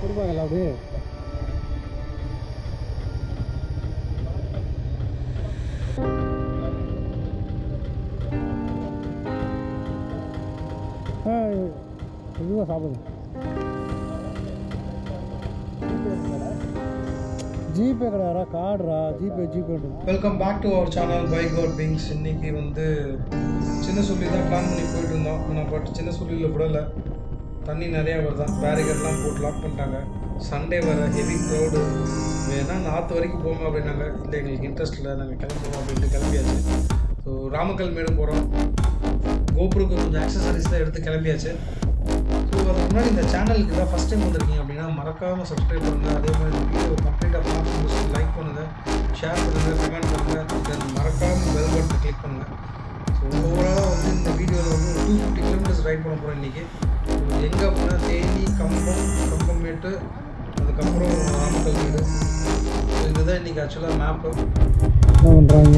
கொடுப்பாங்கல்ல அப்படியே ஆ இதுதான் சாப்பிடுங்க ஜிபே கிடையாடா கார்டுரா GPay GPay welcome back to our channel bike out wings இன்னைக்கு வந்து சின்ன சொல்லி தான் பிளான் பண்ணி போயிட்டு இருந்தோம் ஆனால் பட் சின்ன சொல்லியில் விடலை தண்ணி நிறையா வருதான் பேரிகேட்லாம் போட்டு லாக் பண்ணிட்டாங்க சண்டே வர ஹெவி க்ரௌடு வேணா நாற்று வரைக்கும் போவோம் அப்படின்னாங்க இல்லை எங்களுக்கு இன்ட்ரெஸ்ட் இல்லை நாங்கள் கிளம்புவோம் அப்படின்ட்டு கிளம்பியாச்சு ஸோ ராமக்கல் மேடு போகிறோம் கோபுருக்கு கொஞ்சம் ஆக்சசரிஸ் தான் எடுத்து கிளம்பியாச்சு ஸோ அதுக்கு முன்னாடி இந்த சேனலுக்கு தான் ஃபஸ்ட் டைம் வந்திருக்கீங்க அப்படின்னா மறக்காமல் சப்ஸ்கிரைப் பண்ணுங்கள் அதே மாதிரி இந்த வீடியோ கம்ப்ளீட்டாக பார்த்து முடிச்சுட்டு லைக் பண்ணுங்கள் ஷேர் பண்ணுங்கள் கமெண்ட் பண்ணுங்கள் தென் மறக்காமல் பெல் பட்டனை கிளிக் பண்ணுங்கள் ஸோ ஓவராலாக வந்து இந்த வீடியோவில் வந்து ஒரு டூ ஃபிஃப்டி கிலோமீட்டர்ஸ் ரைட் பண்ண போகிறோம் இன்றைக்கி எங்கே அப்படின்னா தேனி கம்பம் கம்பம்மேட்டு அதுக்கப்புறம் ராமக்கல் வீடு ஸோ இதுதான் இன்றைக்கி ஆக்சுவலாக மேப்பு என்ன பண்ணுறாங்க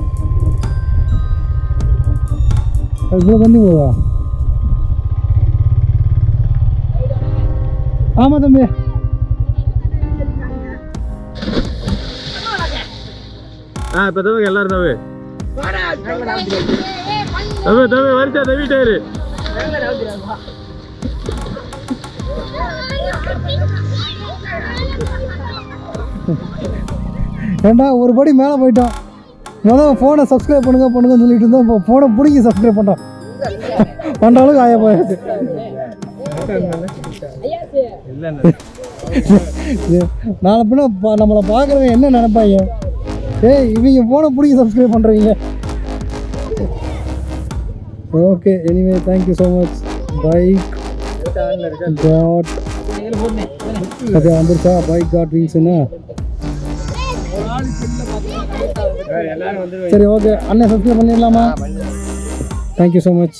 இவ்வளோ தண்ணி போதா ஆமாம் தம்பி ஆ இப்போ தவிர எல்லாரும் தவி தவி தவி வரிச்சா தவிட்டாரு ஏண்டா ஒரு படி மேலே போயிட்டோம் முதல்ல ஃபோனை சப்ஸ்கிரைப் பண்ணுங்க பண்ணுங்கன்னு சொல்லிட்டு இருந்தோம் இப்போ ஃபோனை பிடிங்கி சப்ஸ்கிரைப் பண்ணுறோம் பண்ணுற அளவுக்கு ஆய போயாச்சு இது நாளை பின்ன பா- நம்மளை பார்க்குறவங்க என்ன நினைப்பாங்க ஏய் இவங்க ஃபோனை பிடிங்கி சப்ஸ்கிரைப் பண்ணுறீங்க okay anyway thank you so much bike got அது வந்துருச்சா பைக் காட் விங்ஸ்னு சரி ஓகே அண்ணன் சப்ஸ்கிரைப் பண்ணிடலாமா தேங்க்யூ ஸோ மச்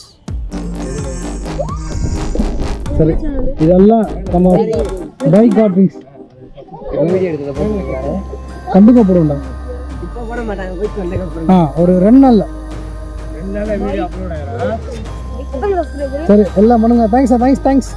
சரி இதெல்லாம் நம்ம பைக் காட் விங்ஸ் கண்டிப்பாக போடுவோம்டா ஆ ஒரு ரெண்டு நாளில் சரி எல்லாம் பண்ணுங்க தேங்க்ஸ் தேங்க்ஸ் தேங்க்ஸ்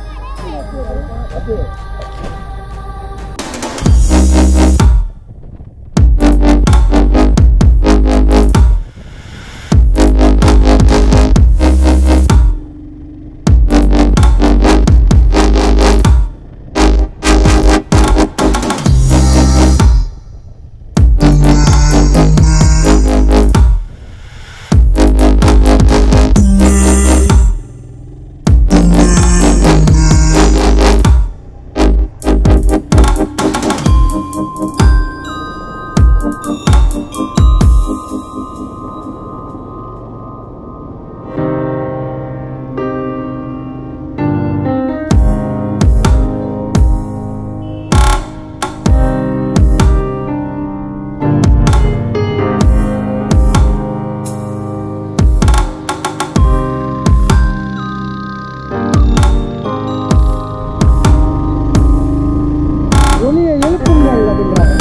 ஒளியை எழுப்புங்கள் அப்படின்றாங்க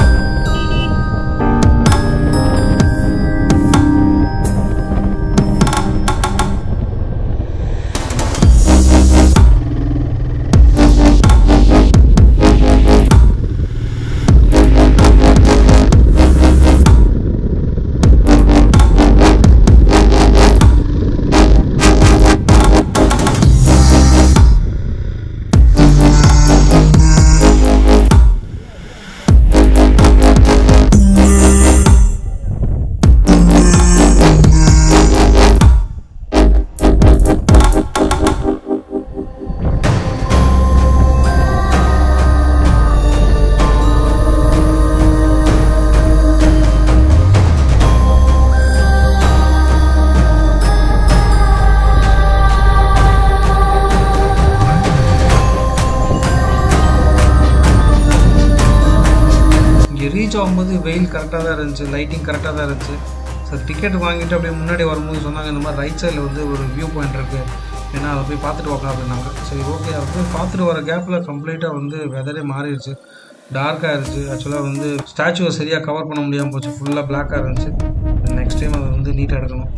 இங்கே ரீச் ஆகும்போது வெயில் கரெக்டாக தான் இருந்துச்சு லைட்டிங் கரெக்டாக தான் இருந்துச்சு சார் டிக்கெட் வாங்கிட்டு அப்படியே முன்னாடி வரும்போது சொன்னாங்க இந்த மாதிரி ரைட் சைடில் வந்து ஒரு வியூ பாயிண்ட் இருக்குது ஏன்னா அதை போய் பார்த்துட்டு வாங்க அப்படின்னாங்க சரி ஓகே அதை போய் பார்த்துட்டு வர கேப்பில் கம்ப்ளீட்டாக வந்து வெதரே மாறிடுச்சு டார்க்காக இருந்துச்சு ஆக்சுவலாக வந்து ஸ்டாச்சுவை சரியாக கவர் பண்ண முடியாமல் போச்சு ஃபுல்லாக பிளாக்காக இருந்துச்சு நெக்ஸ்ட் டைம் அதை வந்து நீட்டாக எடுக்கணும்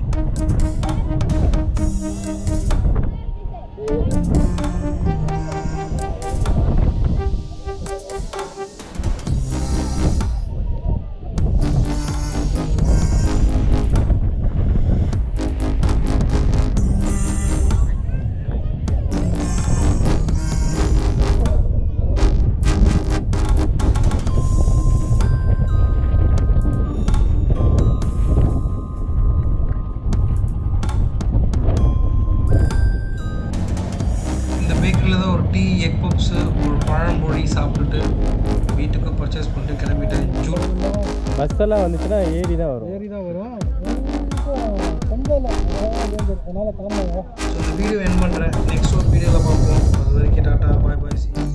சொல்லிட்டு கிளம்பிட்டேன் ஜூன் பஸ் எல்லாம் வந்துச்சுன்னா ஏறி தான் வரும் ஏறி தான் வரும் கொஞ்சம் இல்லை அதனால் கிளம்புங்க ஸோ இந்த வீடியோ என் பண்ணுறேன் நெக்ஸ்ட் ஒரு வீடியோவில் பார்ப்போம் அது வரைக்கும் டாட்டா பாய் பாய் சி